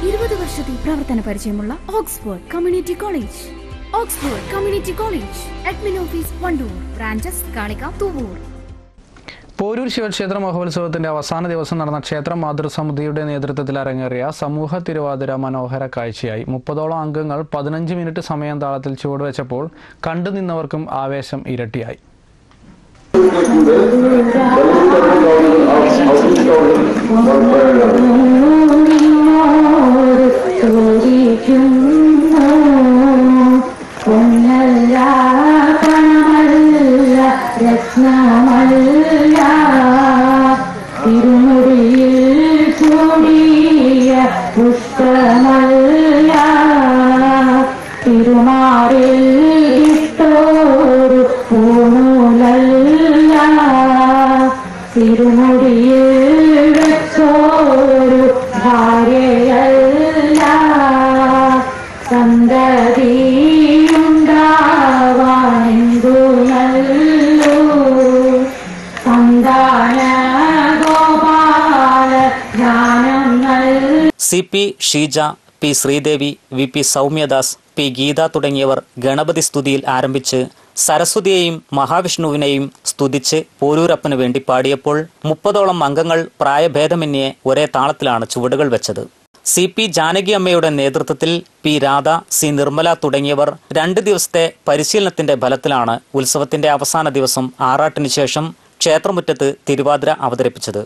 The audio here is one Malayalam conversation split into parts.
ഇരുപത് വർഷത്തെ പ്രവർത്തന പരിചയമുള്ള Oxford community college Oxford community college admin office Wandoor branches കാളിക തുവൂർ പോരൂർ ശിവക്ഷേത്ര മഹോത്സവത്തിന്റെ അവസാന ദിവസം നടന്ന ക്ഷേത്ര മാതൃസമിതിയുടെ നേതൃത്വത്തിൽ അരങ്ങേറിയ സമൂഹ തിരുവാതിര മനോഹര കാഴ്ചയായി മുപ്പതോളം അംഗങ്ങൾ പതിനഞ്ച് മിനിറ്റ് സമയം താളത്തിൽ ചുവടുവെച്ചപ്പോൾ കണ്ടുനിന്നവർക്കും ആവേശം ഇരട്ടിയായി തിരുമുടിയിൽ ചൂടിയ പുഷ്പമല്ല തിരുമാറിൽ ഇട്ടോരു പൂണൂലല്ല തിരുമുടിയിൽ വെച്ചോരു ഭാര്യയല്ല സന്തതിയുണ്ടാവാനെന്തു നല്ലു സന്താന ഗോപാല ജ്ഞാനം നല്ല C P Sheeja P Sreedevi V P Soumyadas P Geetha തുടങ്ങിയവർ ഗണപതി സ്തുതിയിൽ ആരംഭിച്ച് സരസ്വതിയെയും മഹാവിഷ്ണുവിനെയും സ്തുതിച്ച് പോരൂരപ്പന് വേണ്ടി പാടിയപ്പോൾ മുപ്പതോളം അംഗങ്ങൾ പ്രായഭേദമന്യേ ഒരേ താളത്തിലാണ് ചുവടുകൾ വെച്ചത് സി പി ജാനകി അമ്മയുടെ നേതൃത്വത്തിൽ പി രാധ സി നിർമ്മല തുടങ്ങിയവർ രണ്ട് ദിവസത്തെ പരിശീലനത്തിന്റെ ഫലത്തിലാണ് ഉത്സവത്തിന്റെ അവസാന ദിവസം ആറാട്ടിനു ശേഷം ക്ഷേത്രമുറ്റത്ത് തിരുവാതിര അവതരിപ്പിച്ചത്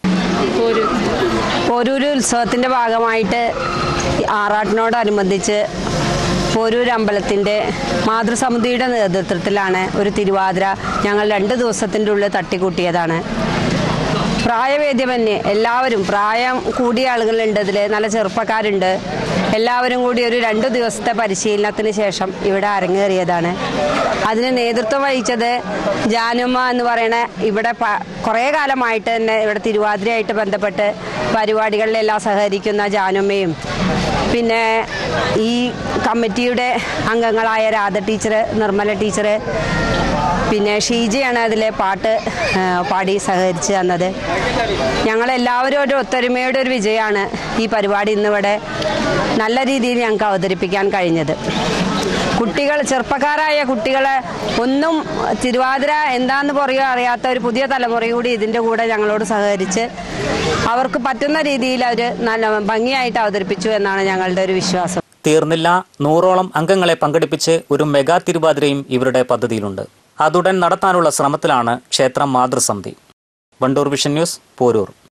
പോരൂര് ഉത്സവത്തിൻ്റെ ഭാഗമായിട്ട് ഈ ആറാട്ടിനോടനുബന്ധിച്ച് പോരൂർ അമ്പലത്തിൻ്റെ മാതൃസമിതിയുടെ നേതൃത്വത്തിലാണ് ഒരു തിരുവാതിര ഞങ്ങൾ രണ്ട് ദിവസത്തിൻ്റെ ഉള്ളിൽ തട്ടിക്കൂട്ടിയതാണ് പ്രായവേദ്യമന്യേ എല്ലാവരും പ്രായം കൂടിയ ആളുകളുണ്ട് ഇതിൽ നല്ല ചെറുപ്പക്കാരുണ്ട് എല്ലാവരും കൂടി ഒരു രണ്ടു ദിവസത്തെ പരിശീലനത്തിന് ശേഷം ഇവിടെ അരങ്ങേറിയതാണ് അതിന് നേതൃത്വം വഹിച്ചത് ജാനുമ്മ എന്ന് പറയുന്ന ഇവിടെ പ- കുറേ കാലമായിട്ട് തന്നെ ഇവിടെ തിരുവാതിരയായിട്ട് ബന്ധപ്പെട്ട് പരിപാടികളിലെല്ലാം സഹകരിക്കുന്ന ജാനുമ്മയും പിന്നെ ഈ കമ്മിറ്റിയുടെ അംഗങ്ങളായ രാധ ടീച്ചർ നിർമ്മല ടീച്ചർ പിന്നെ ഷീജയാണ് അതിലെ പാട്ട് ആ, പാടി സഹകരിച്ച് തന്നത് ഞങ്ങളെല്ലാവരും ഒരു ഒത്തൊരുമയുടെ ഒരു വിജയമാണ് ഈ പരിപാടി ഇന്നിവിടെ നല്ല രീതിയിൽ ഞങ്ങൾക്ക് അവതരിപ്പിക്കാൻ കഴിഞ്ഞത് കുട്ടികൾ ചെറുപ്പക്കാരായ കുട്ടികളെ ഒന്നും തിരുവാതിര എന്താന്ന് പറയുക അറിയാത്ത ഒരു പുതിയ തലമുറ കൂടി ഇതിൻ്റെ കൂടെ ഞങ്ങളോട് സഹകരിച്ച് അവർക്ക് പറ്റുന്ന രീതിയിൽ അവർ നല്ല ഭംഗിയായിട്ട് അവതരിപ്പിച്ചു എന്നാണ് ഞങ്ങളുടെ ഒരു വിശ്വാസം തീർന്നില്ല നൂറോളം അംഗങ്ങളെ പങ്കെടുപ്പിച്ച് ഒരു മെഗാ തിരുവാതിരയും ഇവരുടെ പദ്ധതിയിലുണ്ട് അതുടൻ നടത്താനുള്ള ശ്രമത്തിലാണ് ക്ഷേത്രം മാതൃസമിതി വണ്ടൂർ വിഷൻ ന്യൂസ് പോരൂർ